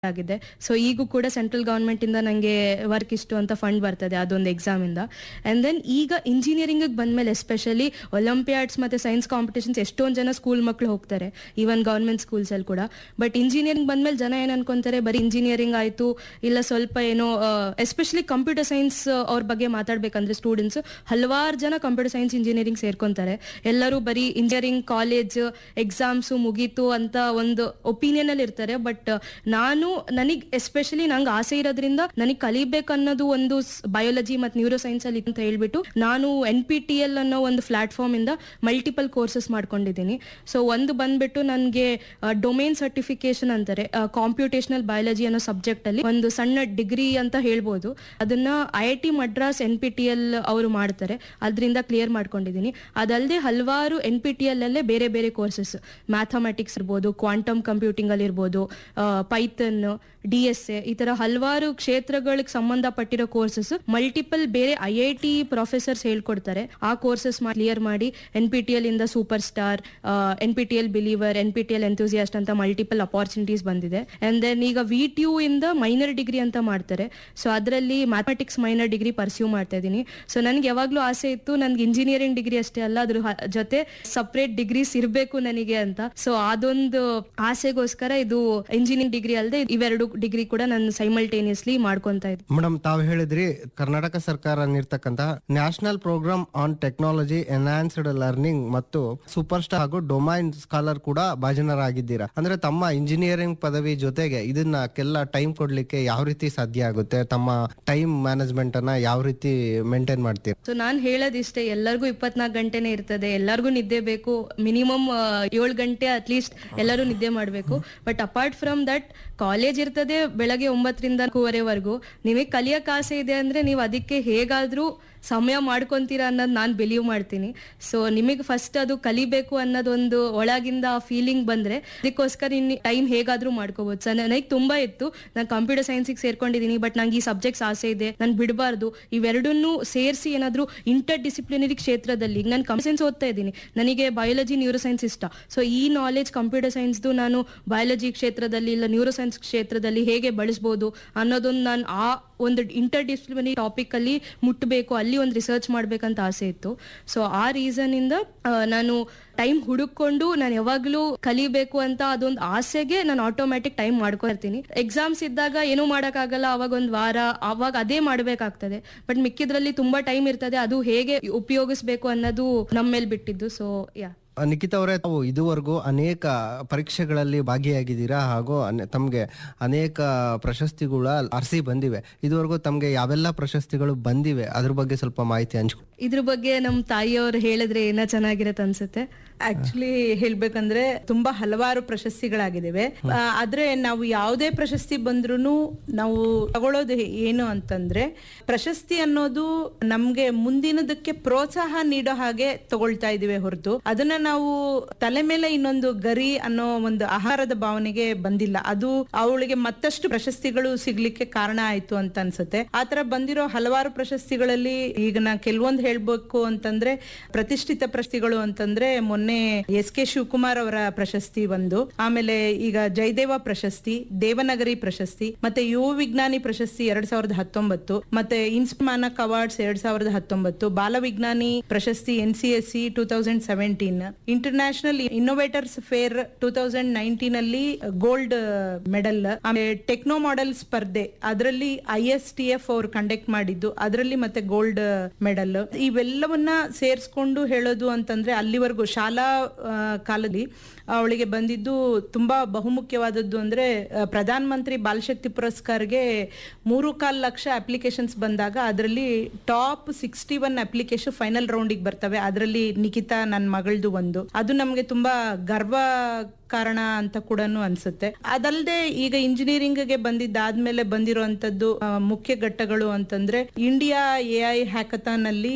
ಆಗಿದೆ ಸೊ ಈಗೂ ಕೂಡ ಸೆಂಟ್ರಲ್ ಗವರ್ಮೆಂಟ್ ಇಂದ ನಂಗೆ ವರ್ಕ್ ಇಷ್ಟು ಅಂತ ಫಂಡ್ ಬರ್ತದೆ ಅದೊಂದು ಎಕ್ಸಾಮ್ ಇಂದ ಅಂಡ್ ದೆನ್ ಈಗ ಇಂಜಿನಿಯರಿಂಗ್ ಬಂದ್ಮೇಲೆ ಎಸ್ಪೆಷಲಿ ಒಲಿಂಪಿಯಾಡ್ಸ್ ಮತ್ತೆ ಸೈನ್ಸ್ ಕಾಂಪಿಟೇಷನ್ಸ್ ಎಷ್ಟೊಂದು ಜನ ಸ್ಕೂಲ್ ಮಕ್ಕಳು ಹೋಗ್ತಾರೆ ಈವನ್ ಗವರ್ಮೆಂಟ್ ಸ್ಕೂಲ್ಸ್ ಅಲ್ಲಿ ಕೂಡ ಬಟ್ ಇಂಜಿನಿಯರಿಂಗ್ ಬಂದ್ಮೇಲೆ ಜನ ಏನ್ ಅನ್ಕೊಂತಾರೆ ಬರೀ ಇಂಜಿನಿಯರಿಂಗ್ ಆಯ್ತು ಇಲ್ಲ ಸ್ವಲ್ಪ ಏನೋ ಎಸ್ಪೆಷಲಿ ಕಂಪ್ಯೂಟರ್ ಸೈನ್ಸ್ ಅವ್ರ ಬಗ್ಗೆ ಮಾತಾಡ್ಬೇಕಂದ್ರೆ ಸ್ಟೂಡೆಂಟ್ಸ್ ಹಲವಾರು ಜನ ಕಂಪ್ಯೂಟರ್ ಸೈನ್ಸ್ ಇಂಜಿನಿಯರಿಂಗ್ ಸೇರ್ಕೊಂತಾರೆ ಎಲ್ಲರೂ ಬರೀ ಇಂಜಿನಿಯರಿಂಗ್ ಕಾಲೇಜ್ ಎಕ್ಸಾಮ್ಸ್ ಮುಗೀತು ಅಂತ ಒಂದು ಒಪಿನಿಯನ್ ಅಲ್ಲಿ ಇರ್ತಾರೆ ಬಟ್ ನಾನು ನನಗ್ ಎಸ್ಪೆಷಲಿ ನಂಗೆ ಆಸೆ ಇರೋದ್ರಿಂದ ನನಗೆ ಕಲಿಬೇಕು ಅನ್ನೋದು ಒಂದು ಬಯಾಲಜಿ ಮತ್ತು ನ್ಯೂರೋ ಸೈನ್ಸ್ ಅಲ್ಲಿ ಅಂತ ಹೇಳ್ಬಿಟ್ಟು ನಾನು ಎನ್ ಪಿ ಟಿ ಎಲ್ ಅನ್ನೋ ಒಂದು ಪ್ಲಾಟ್ಫಾರ್ಮ್ ಇಂದ ಮಲ್ಟಿಪಲ್ ಕೋರ್ಸಸ್ ಮಾಡ್ಕೊಂಡಿದ್ದೀನಿ ಸೊ ಒಂದು ಬಂದ್ಬಿಟ್ಟು ನನಗೆ ಡೊಮೇನ್ ಸರ್ಟಿಫಿಕೇಶನ್ ಅಂತಾರೆ ಕಾಂಪ್ಯೂಟೇಷನಲ್ ಬಯಾಲಜಿ ಅನ್ನೋ ಸಬ್ಜೆಕ್ಟ್ ಅಲ್ಲಿ ಒಂದು ಸಣ್ಣ ಡಿಗ್ರಿ ಅಂತ ಹೇಳ್ಬೋದು ಅದನ್ನ I I T Madras N P T E L ಮಾಡ್ತಾರೆ ಅದರಿಂದ ಕ್ಲಿಯರ್ ಮಾಡ್ಕೊಂಡಿದ್ದೀನಿ ಅದಲ್ಲದೆ ಹಲವಾರು ಎನ್ ಪಿ ಟಿ ಎಲ್ ಅಲ್ಲೇ ಬೇರೆ ಬೇರೆ ಕೋರ್ಸಸ್ ಮ್ಯಾಥಮೆಟಿಕ್ಸ್ ಇರ್ಬೋದು ಕ್ವಾಂಟಮ್ ಕಂಪ್ಯೂಟಿಂಗ್ ಅಲ್ಲಿ ಇರ್ಬೋದು ಪೈಥನ್ ಡಿ ಎಸ್ ಎ ಈ ತರ ಹಲವಾರು ಕ್ಷೇತ್ರಗಳಿಗೆ ಸಂಬಂಧಪಟ್ಟಿರೋ ಕೋರ್ಸಸ್ ಮಲ್ಟಿಪಲ್ ಬೇರೆ ಐ ಐ ಟಿ ಪ್ರೊಫೆಸರ್ಸ್ ಹೇಳ್ಕೊಡ್ತಾರೆ ಆ ಕೋರ್ಸಸ್ ಕ್ಲಿಯರ್ ಮಾಡಿ ಎನ್ ಪಿ ಟಿ ಎಲ್ ಇಂದ super star N P T L believer N P T L enthusiast ಅಂತ ಮಲ್ಟಿಪಲ್ ಅಪಾರ್ಚುನಿಟೀಸ್ ಬಂದಿದೆ ಅಂಡ್ ದೆನ್ ಈಗ ವಿ ಟಿ ಯು ಇಂದ minor degree ಅಂತ ಮಾಡ್ತಾರೆ ಸೊ ಅದರಲ್ಲಿ ಮ್ಯಾಥಮೆಟಿಕ್ಸ್ ಮೈನರ್ ಡಿಗ್ರಿ ಪರ್ಸ್ಯೂ ಮಾಡ್ತಾ ಇದ್ದೀನಿ ಸೊ ನನ್ಗೆ ಯಾವಾಗ್ಲೂ ಆಸೆ ಇತ್ತು ನನ್ಗೆ ಇಂಜಿನಿಯರಿಂಗ್ ಡಿಗ್ರಿ ಅಷ್ಟೇ ಅಲ್ಲ ಅದ್ರ ಹ- ಜೊತೆ ಸಪ್ರೇಟ್ ಡಿಗ್ರೀಸ್ ಇರಬೇಕು ನನಗೆ ಅಂತ ಸೊ ಅದೊಂದು ಆಸೆಗೋಸ್ಕರ ಇದು ಇಂಜಿನಿಯರಿಂಗ್ ಡಿಗ್ರಿ ಅಲ್ಲದೆ ಇವೆರಡು ಡಿಗ್ರಿ ಕೂಡ ನಾನು ಸೈಮಲ್ಟೇನಿಯಸ್ಲಿ ಮಾಡ್ಕೊಂತ ಇದ್ದೆ ಮೇಡಮ್ ತಾವು ಹೇಳಿದ್ರಿ ಕರ್ನಾಟಕ ಸರ್ಕಾರ ನೀಡ್ತಕ್ಕಂತಹ national programme on technology enhanced learning ಮತ್ತು ಸೂಪರ್ ಸ್ಟಾರ್ ಹಾಗೂ ಡೊಮೈನ್ ಸ್ಕಾಲರ್ ಕೂಡ ಭಾಜನರಾಗಿದ್ದೀರಾ ಅಂದ್ರೆ ತಮ್ಮ ಇಂಜಿನಿಯರಿಂಗ್ ಪದವಿ ಜೊತೆಗೆ ಇದನ್ನಕ್ಕೆಲ್ಲ ಟೈಮ್ ಕೊಡ್ಲಿಕ್ಕೆ ಯಾವ ರೀತಿ ಸಾಧ್ಯ ಆಗುತ್ತೆ ತಮ್ಮ ಟೈಮ್ ಮ್ಯಾನೇಜ್ಮೆಂಟ್ ಅನ್ನ ಯಾವ ರೀತಿ ಮೇಂಟೈನ್ ಮಾಡ್ತೀರಾ ಸೊ ನಾನು ಹೇಳೋದಿಷ್ಟೇ ಎಲ್ಲರಿಗೂ ಇಪ್ಪತ್ನಾಲ್ಕು ಗಂಟೆನೇ ಇರ್ತದೆ ಎಲ್ಲರಿಗೂ ನಿದ್ದೆ ಬೇಕು ಮಿನಿಮಮ್ ಏಳು ಗಂಟೆ ಅಟ್ಲೀಸ್ಟ್ ಎಲ್ಲರೂ ನಿದ್ದೆ ಮಾಡಬೇಕು but apart from that college ಇರ್ತದೆ ಬೆಳಗ್ಗೆ ಒಂಬತ್ತರಿಂದ ನಾಲ್ಕೂವರೆವರೆಗೂ ನಿಮಗೆ ಕಲಿಯಕ್ ಆಸೆ ಇದೆ ಅಂದ್ರೆ ನೀವು ಅದಕ್ಕೆ ಹೇಗಾದ್ರೂ ಸಮಯ ಮಾಡ್ಕೊಂತೀರಾ ಅನ್ನೋದು ನಾನು ಬಿಲೀವ್ ಮಾಡ್ತೀನಿ ಸೊ ನಿಮಗೆ ಫಸ್ಟ್ ಅದು ಕಲಿಬೇಕು ಅನ್ನೋದೊಂದು ಒಳಗಿಂದ ಆ ಫೀಲಿಂಗ್ ಬಂದ್ರೆ ಅದಕ್ಕೋಸ್ಕರ ಇನ್ನು ಟೈಮ್ ಹೇಗಾದ್ರೂ ಮಾಡ್ಕೋಬಹುದು ಸೊ ನನಗೆ ತುಂಬಾ ಇತ್ತು ನಾನು ಕಂಪ್ಯೂಟರ್ ಸೈನ್ಸಿಗೆ ಸೇರ್ಕೊಂಡಿದ್ದೀನಿ ಬಟ್ ನಂಗೆ ಈ ಸಬ್ಜೆಕ್ಟ್ಸ್ ಆಸೆ ಇದೆ ನಾನು ಬಿಡಬಾರ್ದು ಇವೆರಡನ್ನೂ ಸೇರಿಸಿ ಏನಾದರೂ ಇಂಟರ್ ಡಿಸಿಪ್ಲಿನರಿ ಕ್ಷೇತ್ರದಲ್ಲಿ ಈಗ ನಾನು ಕಂಪ್ಯೂಟರ್ ಸೈನ್ಸ್ ಓದ್ತಾ ಇದ್ದೀನಿ ನನಗೆ ಬಯಾಲಜಿ ನ್ಯೂರೋ ಸೈನ್ಸ್ ಇಷ್ಟ ಸೊ ಈ ನಾಲೆಜ್ ಕಂಪ್ಯೂಟರ್ ಸೈನ್ಸ್ದು ನಾನು ಬಯಾಲಜಿ ಕ್ಷೇತ್ರದಲ್ಲಿ ಇಲ್ಲ ನ್ಯೂರೋ ಸೈನ್ಸ್ ಕ್ಷೇತ್ರದಲ್ಲಿ ಹೇಗೆ ಬಳಸ್ಬೋದು ಅನ್ನೋದೊಂದು ನಾನು ಆ ಒಂದು ಇಂಟರ್ ಡಿಸಿಪ್ಲಿನರಿ ಟಾಪಿಕ್ ಅಲ್ಲಿ ಮುಟ್ಟಬೇಕು ಅಲ್ಲಿ ಒಂದು ರಿಸರ್ಚ್ ಮಾಡ್ಬೇಕಂತ ಆಸೆ ಇತ್ತು ಸೊ ಆ ರೀಸನ್ ಇಂದ ಆ, ನಾನು ಟೈಮ್ ಹುಡುಕೊಂಡು ನಾನು ಯಾವಾಗ್ಲೂ ಕಲಿಬೇಕು ಅಂತ ಅದೊಂದು ಆಸೆಗೆ ನಾನು ಆಟೋಮ್ಯಾಟಿಕ್ ಟೈಮ್ ಮಾಡ್ಕೊಳ್ತೀನಿ ಎಕ್ಸಾಮ್ಸ್ ಇದ್ದಾಗ ಏನೂ ಮಾಡೋಕ್ಕಾಗಲ್ಲ ಅವಾಗ ಒಂದು ವಾರ ಅವಾಗ ಅದೇ ಮಾಡ್ಬೇಕಾಗ್ತದೆ ಬಟ್ ಮಿಕ್ಕಿದ್ರಲ್ಲಿ ತುಂಬಾ ಟೈಮ್ ಇರ್ತದೆ ಅದು ಹೇಗೆ ಉಪಯೋಗಿಸ್ಬೇಕು ಅನ್ನೋದು ನಮ್ಮ ಮೇಲೆ ಬಿಟ್ಟಿದ್ದು ಸೊ ಯಾ ನಿಖಿತ್ ಅವರೇ ತಾವು ಇದುವರೆಗೂ ಅನೇಕ ಪರೀಕ್ಷೆಗಳಲ್ಲಿ ಭಾಗಿಯಾಗಿದ್ದೀರಾ ಹಾಗೂ ಅನೆ- ತಮ್ಗೆ ಅನೇಕ ಪ್ರಶಸ್ತಿಗಳ ಅರಸಿ ಬಂದಿವೆ ಇದುವರೆಗೂ ತಮ್ಗೆ ಯಾವೆಲ್ಲ ಪ್ರಶಸ್ತಿಗಳು ಬಂದಿವೆ ಅದ್ರ ಬಗ್ಗೆ ಸ್ವಲ್ಪ ಮಾಹಿತಿ ಹಂಚ್ಕೊ ಇದ್ರ ಬಗ್ಗೆ ನಮ್ಮ ತಾಯಿಯವ್ರು ಹೇಳಿದ್ರೆ ಏನೋ ಚೆನ್ನಾಗಿರತ್ತೆ ಅನ್ಸುತ್ತೆ ಆಕ್ಚುಲಿ ಹೇಳ್ಬೇಕಂದ್ರೆ ತುಂಬಾ ಹಲವಾರು ಪ್ರಶಸ್ತಿಗಳಾಗಿದ್ದಾವೆ ಆ, ಆದ್ರೆ ನಾವು ಯಾವುದೇ ಪ್ರಶಸ್ತಿ ಬಂದ್ರೂ ನಾವು ತಗೊಳ್ಳೋದು ಏನು ಅಂತಂದ್ರೆ ಪ್ರಶಸ್ತಿ ಅನ್ನೋದು ನಮ್ಗೆ ಮುಂದಿನದಕ್ಕೆ ಪ್ರೋತ್ಸಾಹ ನೀಡೋ ಹಾಗೆ ತಗೊಳ್ತಾ ಇದೀವಿ ಹೊರತು ಅದನ್ನ ನಾವು ತಲೆ ಮೇಲೆ ಇನ್ನೊಂದು ಗರಿ ಅನ್ನೋ ಒಂದು ಆಹಾರದ ಭಾವನೆಗೆ ಬಂದಿಲ್ಲ ಅದು ಅವಳಿಗೆ ಮತ್ತಷ್ಟು ಪ್ರಶಸ್ತಿಗಳು ಸಿಗ್ಲಿಕ್ಕೆ ಕಾರಣ ಆಯ್ತು ಅಂತ ಅನ್ಸುತ್ತೆ ಆತರ ಬಂದಿರೋ ಹಲವಾರು ಪ್ರಶಸ್ತಿಗಳಲ್ಲಿ ಈಗ ನಾ ಕೆಲವೊಂದು ಹೇಳ್ಬೇಕು ಅಂತಂದ್ರೆ ಪ್ರತಿಷ್ಠಿತ ಪ್ರಶಸ್ತಿಗಳು ಅಂತಂದ್ರೆ ಮೊನ್ನೆ ಎಸ್ ಕೆ ಶಿವಕುಮಾರ್ ಅವರ ಪ್ರಶಸ್ತಿ ಒಂದು ಆಮೇಲೆ ಈಗ ಜಯದೇವ ಪ್ರಶಸ್ತಿ ದೇವನಗರಿ ಪ್ರಶಸ್ತಿ ಮತ್ತೆ ಯುವ ವಿಜ್ಞಾನಿ ಪ್ರಶಸ್ತಿ ಎರಡ್ ಸಾವಿರದ ಹತ್ತೊಂಬತ್ತು ಮತ್ತೆ ಇನ್ಸ್ಮಾನಕ್ ಅವಾರ್ಡ್ಸ್ ಎರಡ್ ಸಾವಿರದ ಹತ್ತೊಂಬತ್ತು ಬಾಲ ವಿಜ್ಞಾನಿ ಪ್ರಶಸ್ತಿ N C S C two thousand seventeen international innovators fair two thousand nineteen ಅಲ್ಲಿ ಗೋಲ್ಡ್ ಮೆಡಲ್ ಆಮೇಲೆ ಟೆಕ್ನೋ ಮಾಡೆಲ್ ಸ್ಪರ್ಧೆ ಅದರಲ್ಲಿ ಐ ಎಸ್ ಟಿ ಎಫ್ ಅವ್ರು ಕಂಡಕ್ಟ್ ಮಾಡಿದ್ದು ಅದರಲ್ಲಿ ಮತ್ತೆ ಗೋಲ್ಡ್ ಮೆಡಲ್ ಇವೆಲ್ಲವನ್ನ ಸೇರಿಸ್ಕೊಂಡು ಹೇಳೋದು ಅಂತಂದ್ರೆ ಅಲ್ಲಿವರೆಗೂ ಶಾಲಾ ಆ, ಕಾಲದಲ್ಲಿ ಅವಳಿಗೆ ಬಂದಿದ್ದು ತುಂಬಾ ಬಹುಮುಖ್ಯವಾದದ್ದು ಅಂದ್ರೆ ಆ, ಪ್ರಧಾನ ಮಂತ್ರಿ ಬಾಲಶಕ್ತಿ ಪುರಸ್ಕಾರ್ಗೆ ಮೂರು ಕಾಲ್ ಲಕ್ಷ ಅಪ್ಲಿಕೇಶನ್ಸ್ ಬಂದಾಗ ಅದರಲ್ಲಿ top sixty one application final ರೌಂಡಿಗೆ ಬರ್ತವೆ ಅದರಲ್ಲಿ ನಿಖಿತಾ ನನ್ನ ಮಗಳದು ಒಂದು ಅದು ನಮ್ಗೆ ತುಂಬಾ ಗರ್ವ ಕಾರಣ ಅಂತ ಕೂಡ ಅನ್ಸುತ್ತೆ ಅದಲ್ಲದೆ ಈಗ ಇಂಜಿನಿಯರಿಂಗ್ ಗೆ ಬಂದಿದ್ದಾದ್ಮೇಲೆ ಬಂದಿರುವಂತದ್ದು ಆ, ಮುಖ್ಯ ಘಟ್ಟಗಳು ಅಂತಂದ್ರೆ ಇಂಡಿಯಾ ಎ ಐ ಹ್ಯಾಕಥಾನ್ ಅಲ್ಲಿ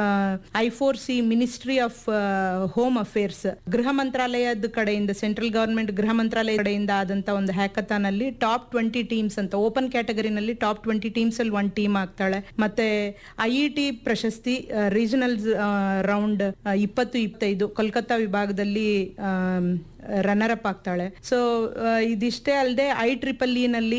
I four C ministry of home affairs ಗೃಹ ಮಂತ್ರಾಲಯದ ಕಡೆಯಿಂದ ಸೆಂಟ್ರಲ್ ಗವರ್ಮೆಂಟ್ ಗೃಹ ಮಂತ್ರಾಲಯ ಕಡೆಯಿಂದ ಆದಂತ ಒಂದು ಹ್ಯಾಕಥಾನ್ ಅಲ್ಲಿ ಟಾಪ್ ಟ್ವೆಂಟಿ ಟೀಮ್ಸ್ ಅಂತ ಓಪನ್ ಕ್ಯಾಟಗರಿನಲ್ಲಿ ಟಾಪ್ ಟ್ವೆಂಟಿ ಟೀಮ್ಸ್ ಅಲ್ಲಿ ಒನ್ ಟೀಮ್ ಆಗ್ತಾಳೆ ಮತ್ತೆ ಐ ಇ ಟಿ ಪ್ರಶಸ್ತಿ ರೀಜನಲ್ ರೌಂಡ್ ಇಪ್ಪತ್ತು ಇಪ್ಪತ್ತೈದು ಕೋಲ್ಕತ್ತಾ ವಿಭಾಗದಲ್ಲಿ ರನ್ನರ್ ಅಪ್ ಆಗ್ತಾಳೆ ಸೊ ಇದಿಷ್ಟೇ ಅಲ್ಲದೆ ಐ ಟ್ರಿಪಲ್ ನಲ್ಲಿ